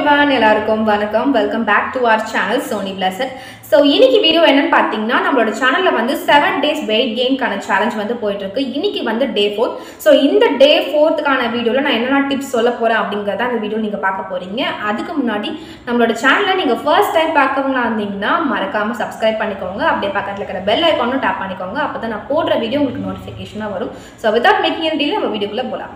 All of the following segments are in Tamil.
எவ்ரிவான் எல்லாருக்கும் வணக்கம் welcome back to our channel சோனி பிளஸட் ஸோ இன்னைக்கு வீடியோ என்னன்னு பார்த்தீங்கன்னா நம்மளோட சேனலில் வந்து செவன் டேஸ் வெயிட் கெயின்கான சேலஞ்ச் வந்து போயிட்டு இருக்கு இன்னைக்கு வந்து டே ஃபோர்த் ஸோ இந்த டே ஃபோர்த்துக்கான வீடியோவில் நான் என்னென்ன டிப்ஸ் சொல்ல போகிறேன் அப்படிங்கிறத அந்த வீடியோ நீங்கள் பார்க்க போறீங்க அதுக்கு முன்னாடி நம்மளோட சேனலை நீங்கள் ஃபர்ஸ்ட் டைம் பார்க்கவங்களா இருந்தீங்கன்னா மறக்காமல் சப்ஸ்கிரைப் பண்ணிக்கோங்க அப்படியே பக்கத்தில் இருக்கிற பெல் ஐக்கானும் டேப் பண்ணிக்கோங்க அப்போ தான் நான் போடுற வீடியோ உங்களுக்கு நோட்டிஃபிகேஷனாக வரும் ஸோ வித்வுட் மேக்கிங் டீல் நம்ம வீடியோக்குள்ளே போகலாம்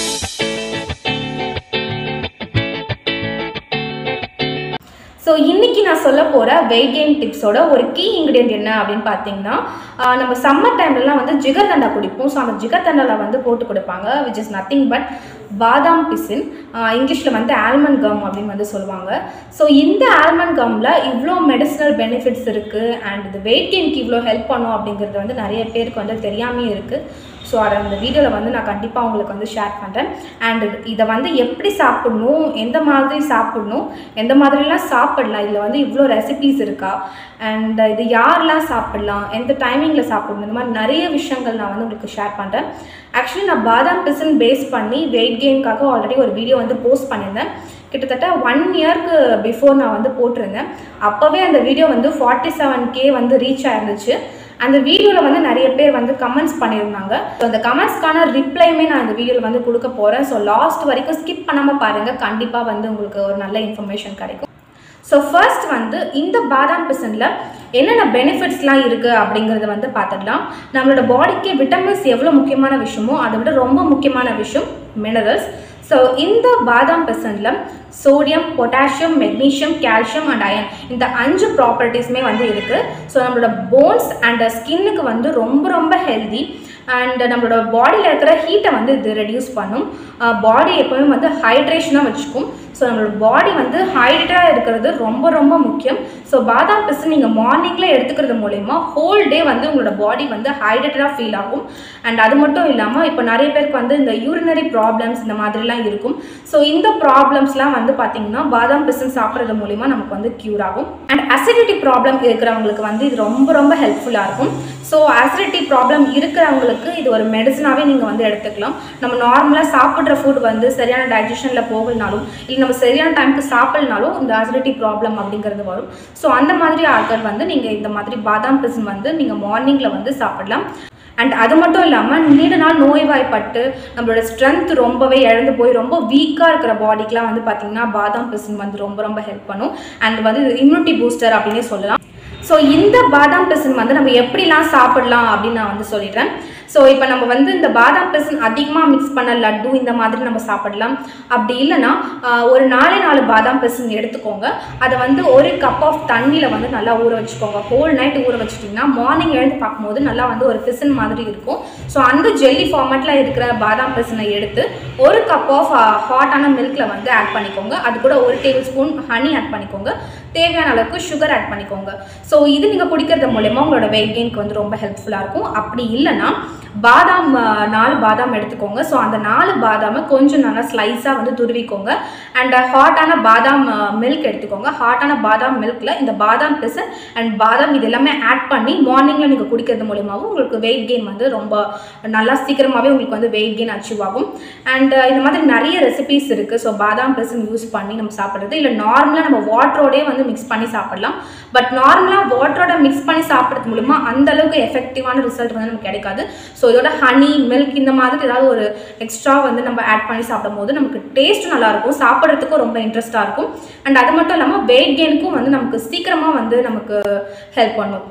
ஸோ இன்னைக்கு நான் சொல்ல போகிற வெயிட் கெயின் டிப்ஸோட ஒரு கீ இன்க்ரீடியன்ட் என்ன அப்படின்னு பார்த்தீங்கன்னா ஆஹ் நம்ம சம்மர் டைம்லலாம் வந்து ஜிகர் தண்டா குடிப்போம் ஸோ அந்த ஜிகர் தண்டாவில் வந்து போட்டு கொடுப்பாங்க விச் இஸ் நத்திங் பட் பாதாம் பிசின் இங்கிலீஷில் வந்து ஆல்மண்ட் கம் அப்படின்னு வந்து சொல்லுவாங்க ஸோ இந்த ஆல்மண்ட் கம்மில் இவ்வளோ மெடிசினல் பெனிஃபிட்ஸ் இருக்குது அண்ட் இது வெயிட் கெயின்க்கு இவ்வளோ ஹெல்ப் பண்ணும் அப்படிங்கிறது வந்து நிறைய பேருக்கு வந்து தெரியாமே இருக்குது ஸோ அதை அந்த வீடியோவில் வந்து நான் கண்டிப்பாக உங்களுக்கு வந்து ஷேர் பண்ணுறேன் அண்ட் இதை வந்து எப்படி சாப்பிடணும் எந்த மாதிரி சாப்பிடணும் எந்த மாதிரிலாம் சாப்பிடலாம் இதில் வந்து இவ்வளோ ரெசிபீஸ் இருக்கா அண்ட் இது யாரெல்லாம் சாப்பிடலாம் எந்த டைமிங்கில் சாப்பிடணும் இந்த மாதிரி நிறைய விஷயங்கள் நான் வந்து உங்களுக்கு ஷேர் பண்ணுறேன் ஆக்சுவலி நான் பாதாம் பிசன் பேஸ் பண்ணி வெயிட் கெயின்காக ஆல்ரெடி ஒரு வீடியோ வந்து போஸ்ட் பண்ணியிருந்தேன் கிட்டத்தட்ட ஒன் இயர்க்கு பிஃபோர் நான் வந்து போட்டிருந்தேன் அப்போவே அந்த வீடியோ வந்து ஃபார்ட்டி செவன் கே வந்து ரீச் ஆயிருந்துச்சு அந்த வீடியோவில் வந்து நிறைய பேர் வந்து கமெண்ட்ஸ் பண்ணியிருந்தாங்க ஸோ அந்த கமெண்ட்ஸ்க்கான ரிப்ளைமே நான் இந்த வீடியோவில் வந்து கொடுக்க போகிறேன் ஸோ லாஸ்ட் வரைக்கும் ஸ்கிப் பண்ணாமல் பாருங்கள் கண்டிப்பாக வந்து உங்களுக்கு ஒரு நல்ல இன்ஃபர்மேஷன் கிடைக்கும் ஸோ ஃபர்ஸ்ட் வந்து இந்த பாதாம் பிசனில் என்னென்ன பெனிஃபிட்ஸ்லாம் இருக்குது அப்படிங்கிறத வந்து பார்த்துடலாம் நம்மளோட பாடிக்கு விட்டமின்ஸ் எவ்வளோ முக்கியமான விஷயமோ அதை விட ரொம்ப முக்கியமான விஷயம் மினரல்ஸ் ஸோ இந்த பாதாம் பிசனில் sodium potassium magnesium calcium and iron இந்த அஞ்சு ப்ராப்பர்ட்டிஸுமே வந்து இருக்குது ஸோ நம்மளோட போன்ஸ் அண்ட் ஸ்கின்னுக்கு வந்து ரொம்ப ரொம்ப ஹெல்தி அண்ட் நம்மளோட பாடியில் இருக்கிற ஹீட்டை வந்து இது ரெடியூஸ் பண்ணும் பாடி எப்போவுமே வந்து ஹைட்ரேஷனாக வச்சுக்கும் ஸோ நம்மளோட பாடி வந்து ஹைட்ரேட்டாக இருக்கிறது ரொம்ப ரொம்ப முக்கியம் ஸோ பாதாம் பிசு நீங்கள் மார்னிங்கில் எடுத்துக்கிறது மூலயமா ஹோல் டே வந்து உங்களோட பாடி வந்து ஹைட்ரேட்டடாக ஃபீல் ஆகும் அண்ட் அது மட்டும் இல்லாமல் இப்போ நிறைய பேருக்கு வந்து இந்த யூரினரி ப்ராப்ளம்ஸ் இந்த மாதிரிலாம் இருக்கும் ஸோ இந்த ப்ராப்ளம்ஸ்லாம் வந்து பார்த்திங்கன்னா பாதாம் பிசன் சாப்பிட்றது மூலிமா நமக்கு வந்து க்யூர் ஆகும் அண்ட் அசிடிட்டி ப்ராப்ளம் இருக்கிறவங்களுக்கு வந்து இது ரொம்ப ரொம்ப ஹெல்ப்ஃபுல்லாக இருக்கும் ஸோ அசிடிட்டி ப்ராப்ளம் இருக்கிறவங்களுக்கு இது ஒரு மெடிசனாகவே நீங்கள் வந்து எடுத்துக்கலாம் நம்ம நார்மலாக சாப்பிட்ற ஃபுட் வந்து சரியான டைஜஷனில் போகலனாலும் இல்லை நம்ம சரியான டைமுக்கு சாப்பிட்லனாலும் இந்த அசிடிட்டி ப்ராப்ளம் அப்படிங்கிறது வரும் ஸோ அந்த மாதிரி ஆட்கள் வந்து நீங்கள் இந்த மாதிரி பாதாம் பிசன் வந்து நீங்கள் மார்னிங்கில் வந்து சாப்பிடலாம் அண்ட் அது மட்டும் இல்லாமல் நீண்ட நாள் நோய்வாய்ப்பட்டு நம்மளோட ஸ்ட்ரென்த் ரொம்பவே இழந்து போய் ரொம்ப வீக்காக இருக்கிற பாடிக்கெலாம் வந்து பார்த்திங்கன்னா பாதாம் பிசின் வந்து ரொம்ப ரொம்ப ஹெல்ப் பண்ணும் அண்ட் வந்து இம்யூனிட்டி பூஸ்டர் அப்படின்னே சொல்லலாம் ஸோ இந்த பாதாம் பிசின் வந்து நம்ம எப்படிலாம் சாப்பிடலாம் அப்படின்னு நான் வந்து சொல்லிடுறேன் ஸோ இப்போ நம்ம வந்து இந்த பாதாம் பிசின் அதிகமாக மிக்ஸ் பண்ண லட்டு இந்த மாதிரி நம்ம சாப்பிடலாம் அப்படி இல்லைன்னா ஒரு நாலே நாலு பாதாம் பிசின் எடுத்துக்கோங்க அதை வந்து ஒரு கப் ஆஃப் தண்ணியில் வந்து நல்லா ஊற வச்சுக்கோங்க ஹோல் நைட் ஊற வச்சுட்டிங்கன்னா மார்னிங் எழுந்து பார்க்கும்போது நல்லா வந்து ஒரு பிசின் மாதிரி இருக்கும் ஸோ அந்த ஜெல்லி ஃபார்மேட்டில் இருக்கிற பாதாம் பிசினை எடுத்து ஒரு கப் ஆஃப் ஹாட்டான மில்கில் வந்து ஆட் பண்ணிக்கோங்க அது கூட ஒரு டேபிள் ஸ்பூன் ஹனி ஆட் பண்ணிக்கோங்க தேவையான அளவுக்கு சுகர் ஆட் பண்ணிக்கோங்க ஸோ இது நீங்கள் குடிக்கிறது மூலயமா உங்களோட வெயிட் கெயின்க்கு வந்து ரொம்ப ஹெல்ப்ஃபுல்லாக இருக்கும் அப்படி இல்லைன்னா பாதாம் நாலு பாதாம் எடுத்துக்கோங்க ஸோ அந்த நாலு பாதாமை கொஞ்சம் நல்லா ஸ்லைஸாக வந்து துருவிக்கோங்க அண்ட் ஹாட்டான பாதாம் மில்க் எடுத்துக்கோங்க ஹாட்டான பாதாம் மில்கில் இந்த பாதாம் பிசன் அண்ட் பாதாம் இது எல்லாமே ஆட் பண்ணி மார்னிங்கில் நீங்கள் குடிக்கிறது மூலியமாகவும் உங்களுக்கு வெயிட் கெயின் வந்து ரொம்ப நல்லா சீக்கிரமாகவே உங்களுக்கு வந்து வெயிட் கெயின் அச்சீவ் ஆகும் அண்ட் இந்த மாதிரி நிறைய ரெசிபிஸ் இருக்குது ஸோ பாதாம் பிசன் யூஸ் பண்ணி நம்ம சாப்பிட்றது இல்லை நார்மலாக நம்ம வாட்டரோடே வந்து மிக்ஸ் பண்ணி சாப்பிடலாம் பட் நார்மலாக வாட்டரோட மிக்ஸ் பண்ணி சாப்பிட்றது மூலிமா அந்த அளவுக்கு எஃபெக்டிவான ரிசல்ட் வந்து நமக்கு கிடைக்காது ஸோ இதோட ஹனி மில்க் இந்த மாதிரி ஏதாவது ஒரு எக்ஸ்ட்ரா வந்து நம்ம ஆட் பண்ணி சாப்பிடும் போது நமக்கு டேஸ்ட்டும் நல்லாயிருக்கும் சாப்பிட்றதுக்கும் ரொம்ப இன்ட்ரெஸ்ட்டாக இருக்கும் அண்ட் அது மட்டும் இல்லாமல் வெயிட் கெயினுக்கும் வந்து நமக்கு சீக்கிரமாக வந்து நமக்கு ஹெல்ப் பண்ணும்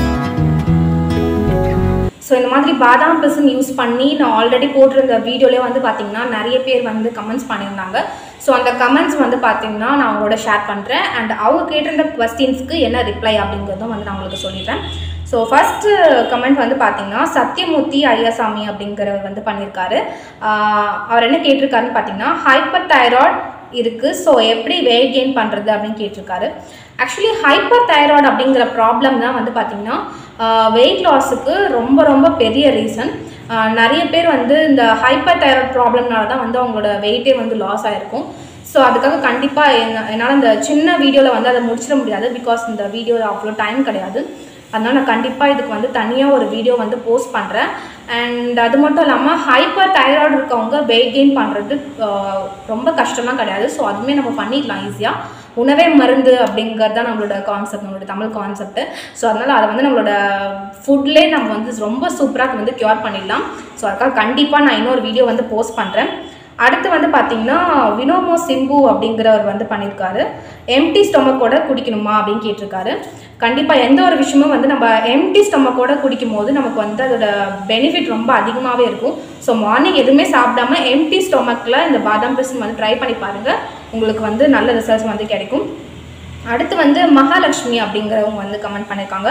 ஸோ இந்த மாதிரி பாதாம் பிசன் யூஸ் பண்ணி நான் ஆல்ரெடி போட்டிருந்த வீடியோலேயே வந்து பார்த்தீங்கன்னா நிறைய பேர் வந்து கமெண்ட்ஸ் பண்ணியிருந்தாங்க ஸோ அந்த கமெண்ட்ஸ் வந்து பார்த்தீங்கன்னா நான் அவங்களோட ஷேர் பண்ணுறேன் அண்ட் அவங்க கேட்டிருந்த கொஸ்டின்ஸ்க்கு என்ன ரிப்ளை அப்படிங்கிறதும் வந்து நான் உங்களுக்கு சொல்லிடுறேன் ஸோ ஃபஸ்ட்டு கமெண்ட் வந்து பார்த்தீங்கன்னா சத்யமூர்த்தி ஐயாசாமி அப்படிங்கிறவர் வந்து பண்ணியிருக்காரு அவர் என்ன கேட்டிருக்காருன்னு பார்த்தீங்கன்னா ஹைப்பர் தைராய்ட் இருக்குது ஸோ எப்படி வெயிட் கெயின் பண்ணுறது அப்படின்னு கேட்டிருக்காரு ஆக்சுவலி ஹைப்பர் தைராய்டு அப்படிங்கிற ப்ராப்ளம் தான் வந்து பார்த்திங்கன்னா வெயிட் லாஸுக்கு ரொம்ப ரொம்ப பெரிய ரீசன் நிறைய பேர் வந்து இந்த ஹைப்பர் தைராய்டு ப்ராப்ளம்னால தான் வந்து அவங்களோட வெயிட்டே வந்து லாஸ் ஆகிருக்கும் ஸோ அதுக்காக கண்டிப்பாக என்ன என்னால் இந்த சின்ன வீடியோவில் வந்து அதை முடிச்சிட முடியாது பிகாஸ் இந்த வீடியோ அவ்வளோ டைம் கிடையாது அதனால் நான் கண்டிப்பாக இதுக்கு வந்து தனியாக ஒரு வீடியோ வந்து போஸ்ட் பண்ணுறேன் அண்ட் அது மட்டும் இல்லாமல் ஹைப்பர் தைராய்டு இருக்கவங்க வெயிட் கெயின் பண்ணுறது ரொம்ப கஷ்டமாக கிடையாது ஸோ அதுவுமே நம்ம பண்ணிக்கலாம் ஈஸியாக உணவே மருந்து அப்படிங்கிறது தான் நம்மளோட கான்செப்ட் நம்மளோட தமிழ் கான்செப்ட் ஸோ அதனால் அதை வந்து நம்மளோட ஃபுட்லேயே நம்ம வந்து ரொம்ப சூப்பராக வந்து க்யூர் பண்ணிடலாம் ஸோ அதுக்காக கண்டிப்பாக நான் இன்னொரு வீடியோ வந்து போஸ்ட் பண்ணுறேன் அடுத்து வந்து பார்த்தீங்கன்னா வினோமோ சிம்பு அப்படிங்கிறவர் வந்து பண்ணியிருக்காரு எம்டி ஸ்டொமக்கோட குடிக்கணுமா அப்படின்னு கேட்டிருக்காரு கண்டிப்பாக எந்த ஒரு விஷயமும் வந்து நம்ம எம்டி ஸ்டொமக்கோட குடிக்கும் போது நமக்கு வந்து அதோட பெனிஃபிட் ரொம்ப அதிகமாகவே இருக்கும் ஸோ மார்னிங் எதுவுமே சாப்பிடாம எம்டி ஸ்டொமக்கில் இந்த பாதாம் பிசின் வந்து ட்ரை பண்ணி பாருங்கள் உங்களுக்கு வந்து நல்ல ரிசல்ட்ஸ் வந்து கிடைக்கும் அடுத்து வந்து மகாலட்சுமி அப்படிங்கிறவங்க வந்து கமெண்ட் பண்ணியிருக்காங்க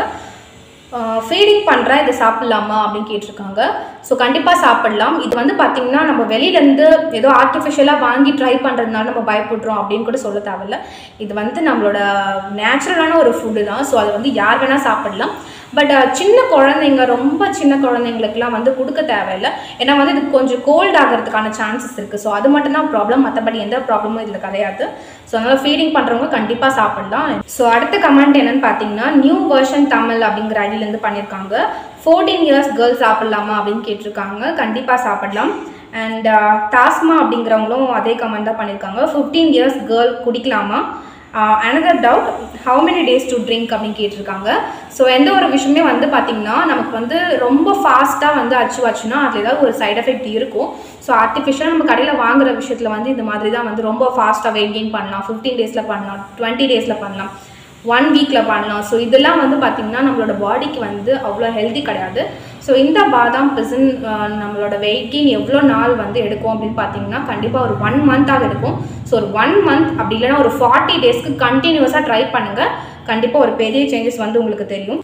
ஃபீடிங் பண்ணுறேன் இதை சாப்பிட்லாமா அப்படின்னு கேட்டிருக்காங்க ஸோ கண்டிப்பாக சாப்பிடலாம் இது வந்து பார்த்திங்கன்னா நம்ம வெளியிலேருந்து ஏதோ ஆர்டிஃபிஷியலாக வாங்கி ட்ரை பண்ணுறதுனால நம்ம பயப்படுறோம் அப்படின்னு கூட சொல்ல தேவையில்ல இது வந்து நம்மளோட நேச்சுரலான ஒரு ஃபுட்டு தான் ஸோ அதை வந்து யார் வேணால் சாப்பிடலாம் பட் சின்ன குழந்தைங்க ரொம்ப சின்ன குழந்தைங்களுக்குலாம் வந்து கொடுக்க தேவையில்லை ஏன்னா வந்து இது கொஞ்சம் கோல்ட் ஆகிறதுக்கான சான்சஸ் இருக்குது ஸோ அது மட்டும்தான் ப்ராப்ளம் மற்றபடி எந்த ப்ராப்ளமும் இதில் கிடையாது ஸோ அதனால் ஃபீடிங் பண்ணுறவங்க கண்டிப்பாக சாப்பிடலாம் ஸோ அடுத்த கமெண்ட் என்னன்னு பார்த்தீங்கன்னா நியூ வெர்ஷன் தமிழ் அப்படிங்கிற ஐடியிலேருந்து பண்ணியிருக்காங்க ஃபோர்டீன் இயர்ஸ் கேர்ள் சாப்பிட்லாமா அப்படின்னு கேட்டிருக்காங்க கண்டிப்பாக சாப்பிடலாம் அண்ட் தாஸ்மா அப்படிங்கிறவங்களும் அதே கமெண்ட் தான் பண்ணியிருக்காங்க ஃபிஃப்டீன் இயர்ஸ் கேர்ள் குடிக்கலாமா another doubt how many days to drink அப்படின்னு கேட்டிருக்காங்க ஸோ எந்த ஒரு விஷயமே வந்து பார்த்திங்கன்னா நமக்கு வந்து ரொம்ப ஃபாஸ்ட்டாக வந்து அச்சு ஆச்சுன்னா அதில் ஏதாவது ஒரு சைட் எஃபெக்ட் இருக்கும் ஸோ ஆர்டிஃபிஷியலாக நம்ம கடையில் வாங்குற விஷயத்தில் வந்து இந்த மாதிரி தான் வந்து ரொம்ப ஃபாஸ்ட்டாக வெயிட் கெயின் பண்ணலாம் ஃபிஃப்டீன் டேஸில் பண்ணலாம் டுவெண்ட்டி டேஸில் பண்ணலாம் ஒன் வீக்கில் பண்ணலாம் ஸோ இதெல்லாம் வந்து பார்த்திங்கன்னா நம்மளோட பாடிக்கு வந்து அவ்வளோ ஹெல்தி கிடையாது ஸோ இந்த பாதாம் பிசின் நம்மளோட வெயிட் கெயின் எவ்வளோ நாள் வந்து எடுக்கும் அப்படின்னு பார்த்தீங்கன்னா கண்டிப்பாக ஒரு ஒன் மந்த்தாக எடுக்கும் ஸோ ஒரு ஒன் மந்த் அப்படி இல்லைன்னா ஒரு ஃபார்ட்டி டேஸ்க்கு கண்டினியூஸாக ட்ரை பண்ணுங்கள் கண்டிப்பாக ஒரு பெரிய சேஞ்சஸ் வந்து உங்களுக்கு தெரியும்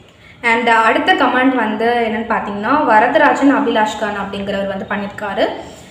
அண்ட் அடுத்த கமெண்ட் வந்து என்னென்னு பார்த்தீங்கன்னா வரதராஜன் அபிலாஷ் கான் அப்படிங்கிறவர் வந்து பண்ணியிருக்காரு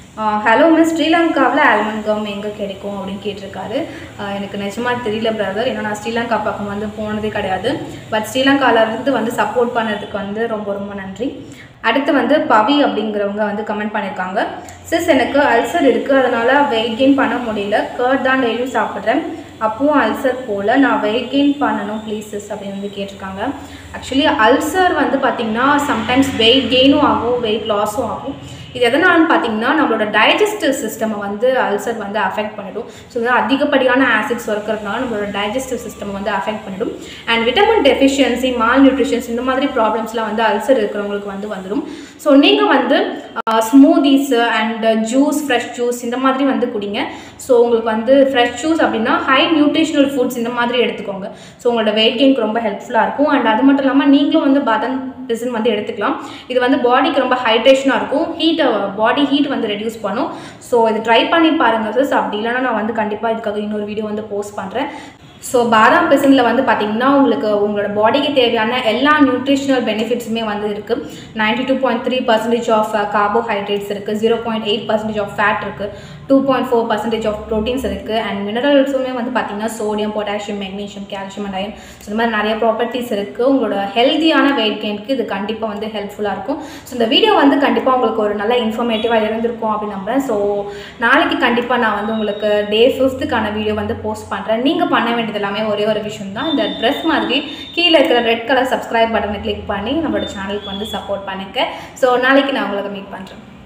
ஹலோ மிஸ் ஸ்ரீலங்காவில் ஆல்மண்ட் கம் எங்கே கிடைக்கும் அப்படின்னு கேட்டிருக்காரு எனக்கு நிஜமாக தெரியல பிரதர் ஏன்னா நான் ஸ்ரீலங்கா பக்கம் வந்து போனதே கிடையாது பட் ஸ்ரீலங்காவிலேருந்து வந்து சப்போர்ட் பண்ணதுக்கு வந்து ரொம்ப ரொம்ப நன்றி அடுத்து வந்து பவி அப்படிங்கிறவங்க வந்து கமெண்ட் பண்ணியிருக்காங்க சிஸ் எனக்கு அல்சர் இருக்குது அதனால் வெயிட் கெயின் பண்ண முடியல கர்ட் தான் டெய்லியும் சாப்பிட்றேன் அப்பவும் அல்சர் போல் நான் வெயிட் கெயின் பண்ணணும் ப்ளீஸ் சிஸ் அப்படின்னு வந்து கேட்டிருக்காங்க ஆக்சுவலி அல்சர் வந்து பார்த்திங்கன்னா சம்டைம்ஸ் வெயிட் கெயினும் ஆகும் வெயிட் லாஸும் ஆகும் இது எதனாலன்னு பார்த்தீங்கன்னா நம்மளோட டைஜஸ்டிவ் சிஸ்டமை வந்து அல்சர் வந்து அஃபெக்ட் பண்ணிடும் ஸோ வந்து அதிகப்படியான ஆசிட்ஸ் இருக்கிறதுனால நம்மளோட டைஜஸ்டிவ் சிஸ்டம் வந்து அஃபெக்ட் பண்ணிடும் and vitamin deficiency malnutritions இந்த மாதிரி ப்ராப்ளம்ஸ்லாம் வந்து அல்சர் இருக்கிறவங்களுக்கு வந்து வந்துடும் ஸோ நீங்கள் வந்து smoothies and juice fresh juice இந்த மாதிரி வந்து குடிங்க ஸோ உங்களுக்கு வந்து ஃப்ரெஷ் ஜூஸ் அப்படின்னா ஹை நியூட்ரிஷனல் ஃபுட்ஸ் இந்த மாதிரி எடுத்துக்கோங்க ஸோ உங்களோட வெயிட் கெயின்க்கு ரொம்ப ஹெல்ப்ஃபுல்லாக இருக்கும் அண்ட் அது மட்டும் இல்லாமல் நீங்களும் வந்து பாதாம் பிசின் வந்து எடுத்துக்கலாம் இது வந்து பாடிக்கு ரொம்ப ஹைட்ரேஷனாக இருக்கும் ஹீட்டை பாடி ஹீட் வந்து ரெடியூஸ் பண்ணும் ஸோ இது ட்ரை பண்ணி பாருங்கள் சிஸ் அப்படி இல்லைனா நான் வந்து கண்டிப்பாக இதுக்காக இன்னொரு வீடியோ வந்து போஸ்ட் பண்ணுறேன் ஸோ பாதாம் பிசினில் வந்து பார்த்திங்கன்னா உங்களுக்கு உங்களோட பாடிக்கு தேவையான எல்லா நியூட்ரிஷனல் பெனிஃபிட்ஸுமே வந்து இருக்குது ninety two point three percentage of carbohydrates இருக்குது zero point eight percentage of fat இருக்குது two point four percentage of proteins இருக்குது அண்ட் மினரல்ஸுமே வந்து பார்த்திங்கன்னா sodium potassium magnesium calcium and iron so இந்த மாதிரி நிறைய ப்ராப்பர்ட்டிஸ் இருக்குது உங்களோட ஹெல்த்தியான வெயிட் கெயினுக்கு இது கண்டிப்பாக வந்து ஹெல்ப்ஃபுல்லாக இருக்கும் ஸோ இந்த வீடியோ வந்து கண்டிப்பாக உங்களுக்கு ஒரு நல்ல இன்ஃபர்மேட்டிவாக இருந்திருக்கும் அப்படின்னு நம்புறேன் ஸோ நாளைக்கு கண்டிப்பாக நான் வந்து உங்களுக்கு டே ஃபிஃப்த்துக்கான வீடியோ வந்து போஸ்ட் பண்ணுறேன் நீங்கள் பண்ண வேண்டியது எல்லாமே ஒரே ஒரு விஷயம் தான் இந்த ட்ரெஸ் மாதிரி கீழே இருக்கிற ரெட் கலர் சப்ஸ்கிரைப் பட்டனை கிளிக் பண்ணி நம்மளோட சேனலுக்கு வந்து சப்போர்ட் பண்ணுங்க ஸோ நாளைக்கு நான் உங்களுக்கு மீட் பண்ணுறேன்